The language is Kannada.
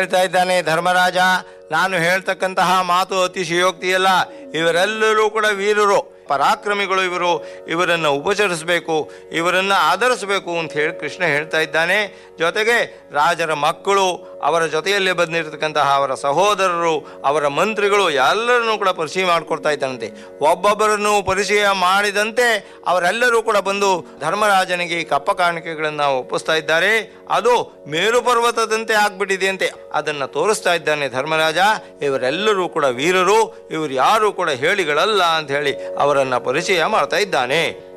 ಹೇಳ್ತಾ ಇದ್ದಾನೆ ಧರ್ಮರಾಜ ನಾನು ಹೇಳ್ತಕ್ಕಂತಹ ಮಾತು ಅತಿಶಯೋಕ್ತಿಯಲ್ಲ ಇವರೆಲ್ಲರೂ ಕೂಡ ವೀರರು ಪರಾಕ್ರಮಿಗಳು ಇವರು ಇವರನ್ನು ಉಪಚರಿಸಬೇಕು ಇವರನ್ನು ಆಧರಿಸಬೇಕು ಅಂತ ಹೇಳಿ ಕೃಷ್ಣ ಹೇಳ್ತಾ ಇದ್ದಾನೆ ಜೊತೆಗೆ ರಾಜರ ಮಕ್ಕಳು ಅವರ ಜೊತೆಯಲ್ಲಿ ಬಂದಿರತಕ್ಕಂತಹ ಅವರ ಸಹೋದರರು ಅವರ ಮಂತ್ರಿಗಳು ಎಲ್ಲರನ್ನೂ ಕೂಡ ಪರಿಚಯ ಮಾಡಿಕೊಡ್ತಾ ಇದ್ದಾನಂತೆ ಒಬ್ಬೊಬ್ಬರನ್ನು ಪರಿಚಯ ಮಾಡಿದಂತೆ ಅವರೆಲ್ಲರೂ ಕೂಡ ಬಂದು ಧರ್ಮರಾಜನಿಗೆ ಈ ಕಪ್ಪ ಕಾಣಿಕೆಗಳನ್ನು ಒಪ್ಪಿಸ್ತಾ ಇದ್ದಾರೆ ಅದು ಮೇರು ಪರ್ವತದಂತೆ ಆಗ್ಬಿಟ್ಟಿದೆ ಅಂತೆ ಅದನ್ನು ತೋರಿಸ್ತಾ ಇದ್ದಾನೆ ಧರ್ಮರಾಜ ಇವರೆಲ್ಲರೂ ಕೂಡ ವೀರರು ಇವರು ಯಾರು ಕೂಡ ಹೇಳಿಗಳಲ್ಲ ಅಂತ ಹೇಳಿ ಅವರನ್ನು ಪರಿಚಯ ಮಾಡ್ತಾ ಇದ್ದಾನೆ